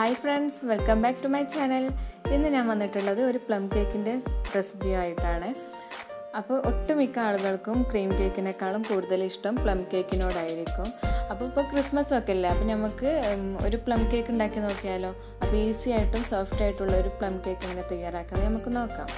hi friends welcome back to my channel ഇന്ന് ഞാൻ വന്നിട്ടുള്ളത് ഒരു പ്ലം കേക്കിൻ്റെ റെസിപ്പി ആയിട്ടാണ് അപ്പോൾ ഒട്ടുമിക്ക ആളുകൾക്കും ക്രീം കേക്കിനേക്കാളും കൂടുതൽ ഇഷ്ടം പ്ലം കേക്കിനോടായിരിക്കും അപ്പോൾ ഇപ്പോൾ ക്രിസ്മസ് ഒക്കെ അല്ലേ അപ്പോൾ നമുക്ക് ഉം, ഒരു പ്ലം കേക്ക് ഉണ്ടാക്കി നോക്കിയാലോ അപ്പോൾ ഈസി ആയിട്ടും സോഫ്റ്റ് ആയിട്ടുള്ള ഒരു പ്ലം കേക്ക് എങ്ങനെ തയ്യാറാക്കുന്നത് നമുക്ക് നോക്കാം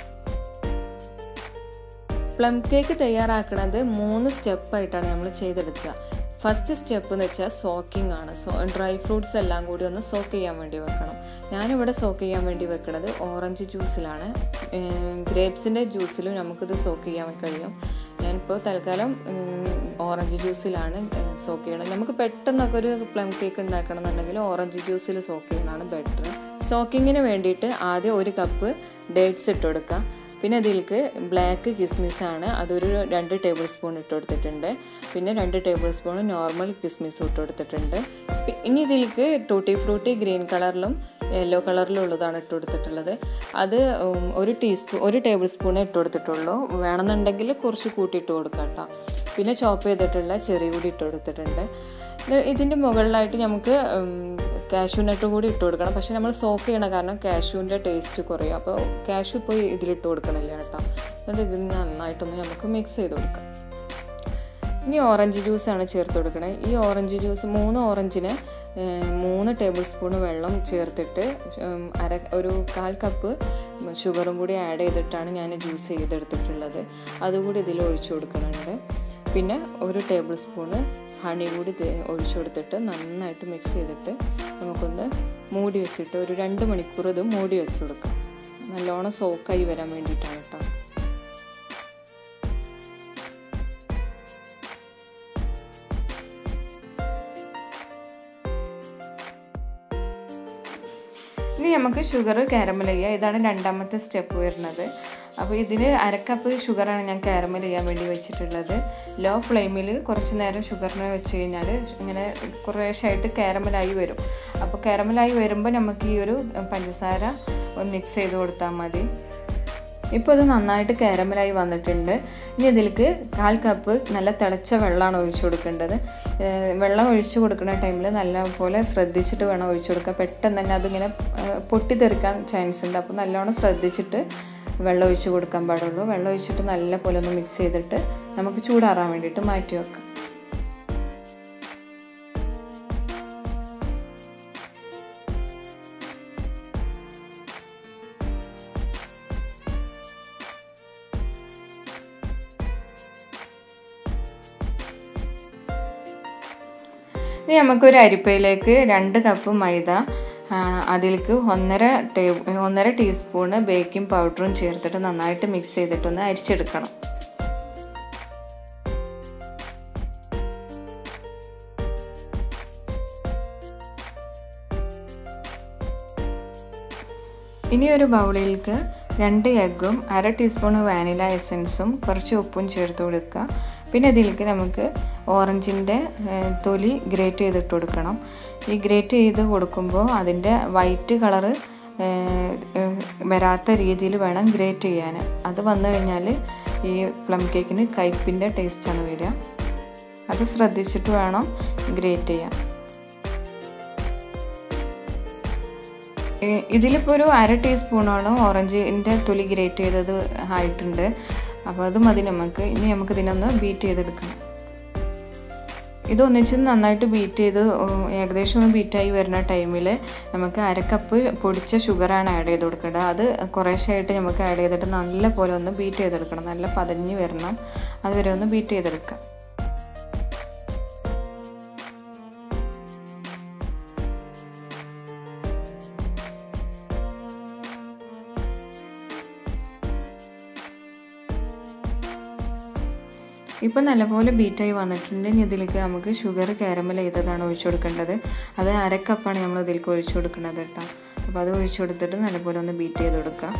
പ്ലം കേക്ക് തയ്യാറാക്കുന്നത് മൂന്ന് സ്റ്റെപ്പായിട്ടാണ് നമ്മൾ ചെയ്തെടുക്കുക ഫസ്റ്റ് സ്റ്റെപ്പ് എന്ന് വെച്ചാൽ സോക്കിംഗ് ആണ് സോ ഡ്രൈ ഫ്രൂട്ട്സ് എല്ലാം കൂടി ഒന്ന് സോക്ക് ചെയ്യാൻ വേണ്ടി വെക്കണം ഞാനിവിടെ സോക്ക് ചെയ്യാൻ വേണ്ടി വെക്കുന്നത് ഓറഞ്ച് ജ്യൂസിലാണ് ഗ്രേപ്സിൻ്റെ ജ്യൂസിലും നമുക്കിത് സോക്ക് ചെയ്യാൻ കഴിയും ഞാനിപ്പോൾ തൽക്കാലം ഓറഞ്ച് ജ്യൂസിലാണ് സോക്ക് ചെയ്യണത് നമുക്ക് പെട്ടെന്നൊക്കെ ഒരു പ്ലം കേക്ക് ഉണ്ടാക്കണം എന്നുണ്ടെങ്കിൽ ഓറഞ്ച് ജ്യൂസിൽ സോക്ക് ചെയ്യുന്നതാണ് ബെറ്റർ സോക്കിങ്ങിന് വേണ്ടിയിട്ട് ആദ്യം ഒരു കപ്പ് ഡേറ്റ്സ് ഇട്ട് കൊടുക്കുക പിന്നെ ഇതിലേക്ക് ബ്ലാക്ക് കിസ്മിസ് ആണ് അതൊരു രണ്ട് ടേബിൾ സ്പൂൺ ഇട്ട് കൊടുത്തിട്ടുണ്ട് പിന്നെ രണ്ട് ടേബിൾ സ്പൂൺ നോർമൽ കിസ്മിസ് ഇട്ട് കൊടുത്തിട്ടുണ്ട് ഇനി ഇതിലേക്ക് ടൂട്ടി ഫ്രൂട്ടി ഗ്രീൻ കളറിലും യെല്ലോ കളറിലും ഉള്ളതാണ് ഇട്ട് കൊടുത്തിട്ടുള്ളത് അത് ഒരു ടീസ്പൂൺ ഒരു ടേബിൾ സ്പൂണേ ഇട്ട് കൊടുത്തിട്ടുള്ളൂ വേണമെന്നുണ്ടെങ്കിൽ കുറച്ച് കൂട്ടിയിട്ട് കൊടുക്കാം കേട്ടോ പിന്നെ ചോപ്പ് ചെയ്തിട്ടുള്ള ചെറിയ കൂടി ഇട്ട് കൊടുത്തിട്ടുണ്ട് ഇതിൻ്റെ മുകളിലായിട്ട് നമുക്ക് കാഷ്യൂ നട്ട് കൂടി ഇട്ട് കൊടുക്കണം പക്ഷേ നമ്മൾ സോക്ക് ചെയ്യണ കാരണം കാഷ്യൂവിൻ്റെ ടേസ്റ്റ് കുറയും അപ്പോൾ കാഷ്യൂ ഇപ്പോൾ ഇതിലിട്ട് കൊടുക്കണില്ല കേട്ടോ എന്നിട്ട് ഇതിന് നന്നായിട്ടൊന്ന് നമുക്ക് മിക്സ് ചെയ്ത് കൊടുക്കാം ഇനി ഓറഞ്ച് ജ്യൂസാണ് ചേർത്ത് കൊടുക്കണത് ഈ ഓറഞ്ച് ജ്യൂസ് മൂന്ന് ഓറഞ്ചിന് മൂന്ന് ടേബിൾ സ്പൂൺ വെള്ളം ചേർത്തിട്ട് അര ഒരു കാൽ കപ്പ് ഷുഗറും കൂടി ആഡ് ചെയ്തിട്ടാണ് ഞാൻ ജ്യൂസ് ചെയ്തെടുത്തിട്ടുള്ളത് അതുകൂടി ഇതിൽ ഒഴിച്ചു കൊടുക്കുന്നുണ്ട് പിന്നെ ഒരു ടേബിൾ സ്പൂണ് ഹണി കൂടി ഒഴിച്ചു കൊടുത്തിട്ട് നന്നായിട്ട് മിക്സ് ചെയ്തിട്ട് നമുക്കൊന്ന് മൂടി വെച്ചിട്ട് ഒരു രണ്ട് മണിക്കൂർ ഇത് മൂടി വെച്ച് കൊടുക്കാം നല്ലോണം സോക്കായി വരാൻ വേണ്ടിയിട്ടാണ് കേട്ടോ ഇനി നമുക്ക് ഷുഗർ കാരമൽ ചെയ്യുക ഇതാണ് രണ്ടാമത്തെ സ്റ്റെപ്പ് വരുന്നത് അപ്പോൾ ഇതിൽ അരക്കപ്പ് ഷുഗറാണ് ഞാൻ കാരമൽ ചെയ്യാൻ വേണ്ടി വെച്ചിട്ടുള്ളത് ലോ ഫ്ലെയിമിൽ കുറച്ച് നേരം ഷുഗറിനെ വെച്ച് കഴിഞ്ഞാൽ ഇങ്ങനെ കുറേശ്ശായിട്ട് കാരമലായി വരും അപ്പോൾ കാരമലായി വരുമ്പോൾ നമുക്ക് ഈ ഒരു പഞ്ചസാര മിക്സ് ചെയ്ത് കൊടുത്താൽ മതി ഇപ്പോൾ ഇത് നന്നായിട്ട് കാരമലായി വന്നിട്ടുണ്ട് ഇനി ഇതിലേക്ക് കാൽ കപ്പ് നല്ല തിളച്ച വെള്ളമാണ് ഒഴിച്ചു കൊടുക്കേണ്ടത് വെള്ളം ഒഴിച്ചു കൊടുക്കുന്ന ടൈമിൽ നല്ലപോലെ ശ്രദ്ധിച്ചിട്ട് വേണം ഒഴിച്ചു കൊടുക്കുക പെട്ടെന്ന് തന്നെ അതിങ്ങനെ പൊട്ടിത്തെറിക്കാൻ ചാൻസ് ഉണ്ട് അപ്പോൾ നല്ലോണം ശ്രദ്ധിച്ചിട്ട് വെള്ളം ഒഴിച്ച് കൊടുക്കാൻ പാടുള്ളൂ വെള്ളം ഒഴിച്ചിട്ട് നല്ല പോലെ ഒന്ന് മിക്സ് ചെയ്തിട്ട് നമുക്ക് ചൂടാറാൻ വേണ്ടിയിട്ട് മാറ്റി വെക്കാം ഇനി നമുക്കൊരു അരിപ്പയിലേക്ക് രണ്ട് കപ്പ് മൈദ അതിലേക്ക് ഒന്നര ടേബിൾ ഒന്നര ടീസ്പൂണ് ബേക്കിംഗ് പൗഡറും ചേർത്തിട്ട് നന്നായിട്ട് മിക്സ് ചെയ്തിട്ടൊന്ന് അരിച്ചെടുക്കണം ഇനി ഒരു ബൗളിലേക്ക് രണ്ട് എഗ്ഗും അര ടീസ്പൂൺ വാനില എസൻസും കുറച്ച് ഉപ്പും ചേർത്ത് കൊടുക്കുക പിന്നെ ഇതിലേക്ക് നമുക്ക് ഓറഞ്ചിൻ്റെ തൊലി ഗ്രേറ്റ് ചെയ്തിട്ട് കൊടുക്കണം ഈ ഗ്രേറ്റ് ചെയ്ത് കൊടുക്കുമ്പോൾ അതിൻ്റെ വൈറ്റ് കളറ് വരാത്ത രീതിയിൽ വേണം ഗ്രേറ്റ് ചെയ്യാൻ അത് വന്നു കഴിഞ്ഞാൽ ഈ പ്ലം കേക്കിന് കയ്പിൻ്റെ ടേസ്റ്റാണ് വരിക അത് ശ്രദ്ധിച്ചിട്ട് വേണം ഗ്രേറ്റ് ചെയ്യാൻ ഇതിലിപ്പോൾ ഒരു അര ടീസ്പൂണോളം ഓറഞ്ചിൻ്റെ തൊലി ഗ്രേറ്റ് ചെയ്തത് ആയിട്ടുണ്ട് അപ്പോൾ അത് മതി നമുക്ക് ഇനി നമുക്ക് ഇതിനൊന്ന് ബീറ്റ് ചെയ്തെടുക്കണം ഇതൊന്നിച്ച് നന്നായിട്ട് ബീറ്റ് ചെയ്ത് ഏകദേശം ഒന്ന് ബീറ്റായി വരുന്ന ടൈമിൽ നമുക്ക് അരക്കപ്പ് പൊടിച്ച ഷുഗറാണ് ആഡ് ചെയ്ത് കൊടുക്കേണ്ടത് അത് കുറേശ്ശായിട്ട് നമുക്ക് ആഡ് ചെയ്തിട്ട് നല്ല പോലെ ഒന്ന് ബീറ്റ് ചെയ്തെടുക്കണം നല്ല പതഞ്ഞ് വരണം അതുവരെ ഒന്ന് ബീറ്റ് ചെയ്തെടുക്കാം ഇപ്പോൾ നല്ലപോലെ ബീറ്റായി വന്നിട്ടുണ്ട് ഇനി ഇതിലേക്ക് നമുക്ക് ഷുഗർ കാരമൽ ചെയ്തതാണ് ഒഴിച്ചു കൊടുക്കേണ്ടത് അത് അര കപ്പാണ് നമ്മൾ ഇതിലേക്ക് ഒഴിച്ചു കൊടുക്കുന്നത് കേട്ടോ അപ്പോൾ അത് ഒഴിച്ചു കൊടുത്തിട്ട് നല്ലപോലെ ഒന്ന് ബീറ്റ് ചെയ്ത് കൊടുക്കുക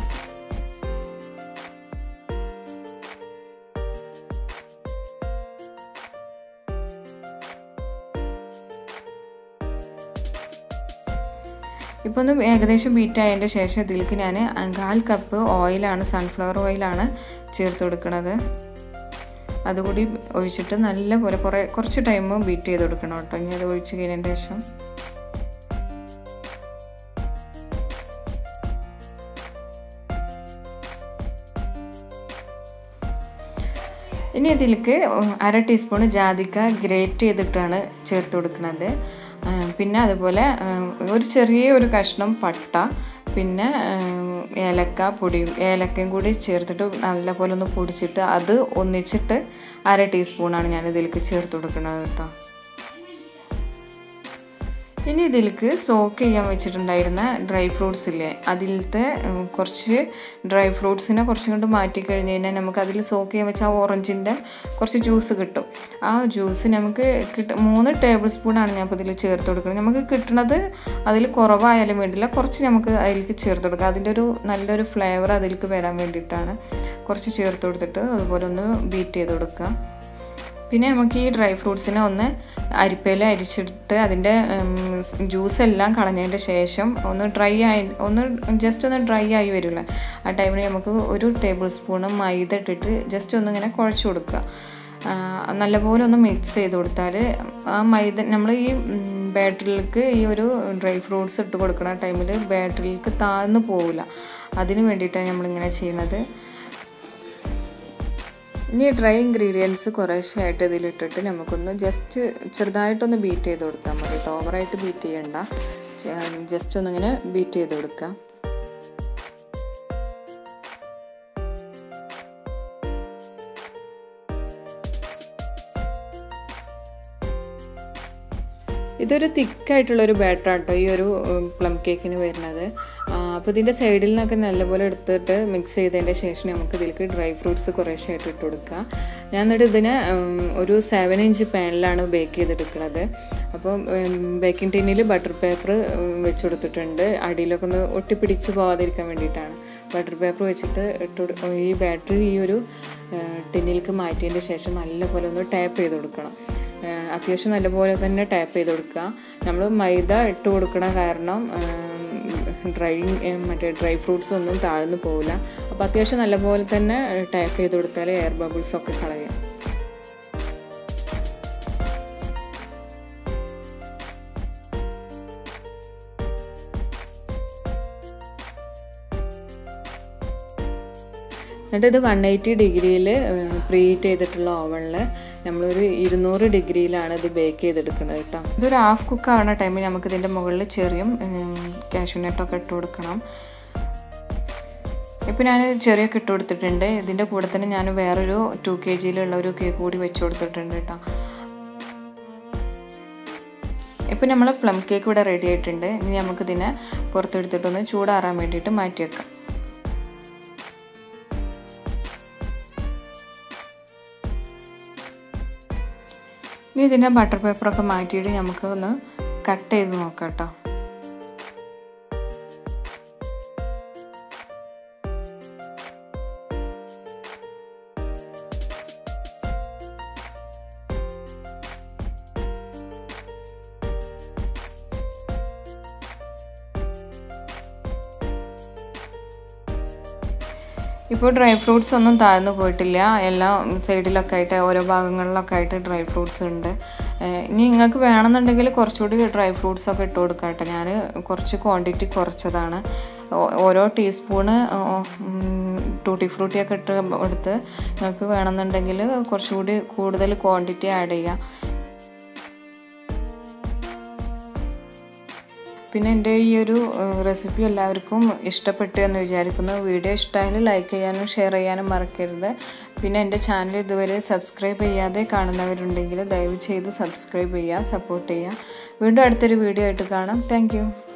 ഇപ്പോൾ ഒന്ന് ഏകദേശം ബീറ്റ് ആയതിൻ്റെ ശേഷം ഇതിലേക്ക് ഞാൻ കാൽ കപ്പ് ഓയിലാണ് സൺഫ്ലവർ ഓയിലാണ് ചേർത്ത് കൊടുക്കുന്നത് അതുകൂടി ഒഴിച്ചിട്ട് നല്ല പോലെ കുറേ കുറച്ച് ടൈം ബീറ്റ് ചെയ്ത് കൊടുക്കണം കേട്ടോ ഇനി അത് ഒഴിച്ച് കഴിഞ്ഞതിന് ശേഷം ഇനി ഇതിലേക്ക് അര ടീസ്പൂൺ ജാതിക്ക ഗ്രേറ്റ് ചെയ്തിട്ടാണ് ചേർത്ത് കൊടുക്കുന്നത് ആ, പിന്നെ അതുപോലെ ആ, ഒരു ചെറിയ ഒരു കഷ്ണം പട്ട പിന്നെ ആ, ഏലക്ക പൊടി ഏലക്കയും കൂടി ചേർത്തിട്ട് നല്ലപോലെ ഒന്ന് പൊടിച്ചിട്ട് അത് ഒന്നിച്ചിട്ട് അര ടീസ്പൂണാണ് ഞാൻ ഇതിലേക്ക് ചേർത്ത് കൊടുക്കുന്നത് കേട്ടോ ഇനി ഇതിലേക്ക് സോക്ക് ചെയ്യാൻ വെച്ചിട്ടുണ്ടായിരുന്ന ഡ്രൈ ഫ്രൂട്ട്സ് ഇല്ലേ അതിലത്തെ ഉം, കുറച്ച് ഡ്രൈ ഫ്രൂട്ട്സിനെ കുറച്ചും കൊണ്ട് മാറ്റി കഴിഞ്ഞ് കഴിഞ്ഞാൽ നമുക്ക് അതിൽ സോക്ക് ചെയ്യാൻ വെച്ച ആ ഓറഞ്ചിൻ്റെ കുറച്ച് ജ്യൂസ് കിട്ടും ആ ജ്യൂസ് നമുക്ക് കിട്ടും മൂന്ന് ടേബിൾ സ്പൂണാണ് ഞാൻ ഇപ്പോൾ ഇതിൽ ചേർത്ത് കൊടുക്കുന്നത് നമുക്ക് കിട്ടുന്നത് അതിൽ കുറവായാലും വേണ്ടില്ല കുറച്ച് നമുക്ക് അതിലേക്ക് ചേർത്ത് കൊടുക്കാം അതിൻ്റെ ഒരു നല്ലൊരു ഫ്ലേവർ അതിലേക്ക് വരാൻ വേണ്ടിയിട്ടാണ് കുറച്ച് ചേർത്ത് കൊടുത്തിട്ട് അതുപോലെ ഒന്ന് ബീറ്റ് ചെയ്ത് കൊടുക്കുക പിന്നെ നമുക്ക് ഈ ഡ്രൈ ഫ്രൂട്ട്സിനെ ഒന്ന് അരിപ്പയിൽ അരിച്ചെടുത്ത് അതിൻ്റെ ജ്യൂസ് എല്ലാം കളഞ്ഞതിൻ്റെ ശേഷം ഒന്ന് ഡ്രൈ ആയി ഒന്ന് ജസ്റ്റ് ഒന്ന് ഡ്രൈ ആയി വരില്ല ആ ടൈമിൽ നമുക്ക് ഒരു ടേബിൾ സ്പൂണ് മൈദ ഇട്ടിട്ട് ജസ്റ്റ് ഒന്ന് ഇങ്ങനെ കുഴച്ച് കൊടുക്കുക ആ, നല്ലപോലെ ഒന്ന് മിക്സ് ചെയ്ത് കൊടുത്താൽ ആ മൈദ നമ്മൾ ഈ ബാറ്ററിലേക്ക് ഈ ഒരു ഡ്രൈ ഫ്രൂട്ട്സ് ഇട്ട് കൊടുക്കുന്ന ടൈമിൽ ബാറ്ററിലേക്ക് താഴ്ന്നു പോവില്ല അതിന് വേണ്ടിയിട്ടാണ് നമ്മളിങ്ങനെ ചെയ്യുന്നത് ഇനി ഡ്രൈ ഇൻഗ്രീഡിയൻസ് കുറേശ്ശെ ആയിട്ട് ഇതിലിട്ടിട്ട് നമുക്കൊന്ന് ജസ്റ്റ് ചെറുതായിട്ടൊന്ന് ബീറ്റ് ചെയ്ത് കൊടുത്താൽ മതി കേട്ടോ ഓവറായിട്ട് ബീറ്റ് ചെയ്യണ്ട ജസ്റ്റ് ഒന്നിങ്ങനെ ബീറ്റ് ചെയ്ത് കൊടുക്കുക ഇതൊരു തിക്കായിട്ടുള്ളൊരു ബാറ്റർ കേട്ടോ ഈ ഒരു പ്ലം കേക്കിന് വരുന്നത് അപ്പോൾ ഇതിൻ്റെ സൈഡിൽ നിന്നൊക്കെ നല്ലപോലെ എടുത്തിട്ട് മിക്സ് ചെയ്തതിൻ്റെ ശേഷം നമുക്ക് ഇതിലേക്ക് ഡ്രൈ ഫ്രൂട്ട്സ് കുറേശ്ശെ ആയിട്ട് ഇട്ട് കൊടുക്കുക ഞാൻ എന്നിട്ട് ഇതിനെ ഉം, ഒരു സെവൻ ഇഞ്ച് പാനിലാണ് ബേക്ക് ചെയ്തെടുക്കുന്നത് അപ്പോൾ ബേക്കിംഗ് ടിന്നിൽ ബട്ടർ പേപ്പർ വെച്ച് കൊടുത്തിട്ടുണ്ട് അടിയിലൊക്കെ ഒന്ന് ഒട്ടിപ്പിടിച്ച് പോകാതിരിക്കാൻ വേണ്ടിയിട്ടാണ് ബട്ടർ പേപ്പർ വെച്ചിട്ട് ഇട്ട് കൊടു- ഈ ബാറ്ററി ഈ ഒരു ടിന്നിലേക്ക് മാറ്റിയതിൻ്റെ ശേഷം നല്ലപോലെ ഒന്ന് ടാപ്പ് ചെയ്ത് കൊടുക്കണം ഏഹ് അത്യാവശ്യം നല്ലപോലെ തന്നെ ടാപ്പ് ചെയ്ത് കൊടുക്കുക നമ്മൾ മൈദ ഇട്ട് കൊടുക്കണ കാരണം ഡ്രൈ മറ്റേ ഡ്രൈ ഫ്രൂട്ട്സ് ഒന്നും താഴ്ന്നു പോവില്ല അപ്പോൾ അത്യാവശ്യം നല്ലപോലെ തന്നെ ടാപ്പ് ചെയ്ത് കൊടുത്താൽ എയർ ബബിൾസ് ഒക്കെ കളയാം എന്നിട്ട് ഇത് വൺ എയ്റ്റി ഡിഗ്രിയിൽ പ്രീഹീറ്റ് ചെയ്തിട്ടുള്ള ഓവണിൽ നമ്മളൊരു ഇരുന്നൂറ് ഡിഗ്രിയിലാണ് ഇത് ബേക്ക് ചെയ്തെടുക്കുന്നത് കേട്ടോ ഇതൊരു ഹാഫ് കുക്ക് ആവുന്ന ടൈമിൽ നമുക്ക് ഇതിൻ്റെ മുകളിൽ ചെറിയും കാഷ്യൂനട്ടൊക്കെ ഇട്ട് കൊടുക്കണം ഇപ്പം ഞാൻ ചെറിയൊക്കെ ഇട്ട് കൊടുത്തിട്ടുണ്ട് ഇതിൻ്റെ കൂടെ തന്നെ ഞാൻ വേറൊരു ടു കെ ജിയിലുള്ള ഒരു കേക്ക് കൂടി വെച്ച് കൊടുത്തിട്ടുണ്ട് കേട്ടോ ഇപ്പം നമ്മൾ പ്ലം കേക്ക് ഇവിടെ റെഡി ആയിട്ടുണ്ട് ഇനി നമുക്കിതിനെ പുറത്തെടുത്തിട്ടൊന്ന് ചൂടാറാൻ വേണ്ടിയിട്ട് മാറ്റി വെക്കാം ഇനി ഇതിൻ്റെ ബട്ടർ പേപ്പറൊക്കെ മാറ്റിയിട്ട് നമുക്ക് ഒന്ന് കട്ട് ചെയ്ത് നോക്കാം കേട്ടോ ഇപ്പോൾ ഡ്രൈ ഫ്രൂട്ട്സ് ഒന്നും താഴ്ന്നു പോയിട്ടില്ല എല്ലാം സൈഡിലൊക്കെ ആയിട്ട് ഓരോ ഭാഗങ്ങളിലൊക്കെ ആയിട്ട് ഡ്രൈ ഫ്രൂട്ട്സ് ഉണ്ട് ഏഹ് ഇനി നിങ്ങൾക്ക് വേണമെന്നുണ്ടെങ്കിൽ കുറച്ചുകൂടി ഡ്രൈ ഫ്രൂട്ട്സ് ഒക്കെ ഇട്ട് കൊടുക്കാം കേട്ടോ ഞാൻ കുറച്ച് ക്വാണ്ടിറ്റി കുറച്ചതാണ് ഓ- ഓരോ ടീസ്പൂണ് ടൂട്ടി ഫ്രൂട്ടിയൊക്കെ ഇട്ട് എടുത്ത് നിങ്ങൾക്ക് വേണമെന്നുണ്ടെങ്കിൽ കുറച്ചുകൂടി കൂടുതൽ ക്വാണ്ടിറ്റി ആഡ് ചെയ്യാം പിന്നെ എൻ്റെ ഈ ഒരു റെസിപ്പി എല്ലാവർക്കും ഇഷ്ടപ്പെട്ടു എന്ന് വിചാരിക്കുന്നു വീഡിയോ ഇഷ്ടമായാലും ലൈക്ക് ചെയ്യാനും ഷെയർ ചെയ്യാനും മറക്കരുത് പിന്നെ എൻ്റെ ചാനൽ ഇതുവരെ സബ്സ്ക്രൈബ് ചെയ്യാതെ കാണുന്നവരുണ്ടെങ്കിൽ ദയവ് ചെയ്ത് സബ്സ്ക്രൈബ് ചെയ്യുക സപ്പോർട്ട് ചെയ്യുക വീണ്ടും അടുത്തൊരു വീഡിയോ ആയിട്ട് കാണാം താങ്ക്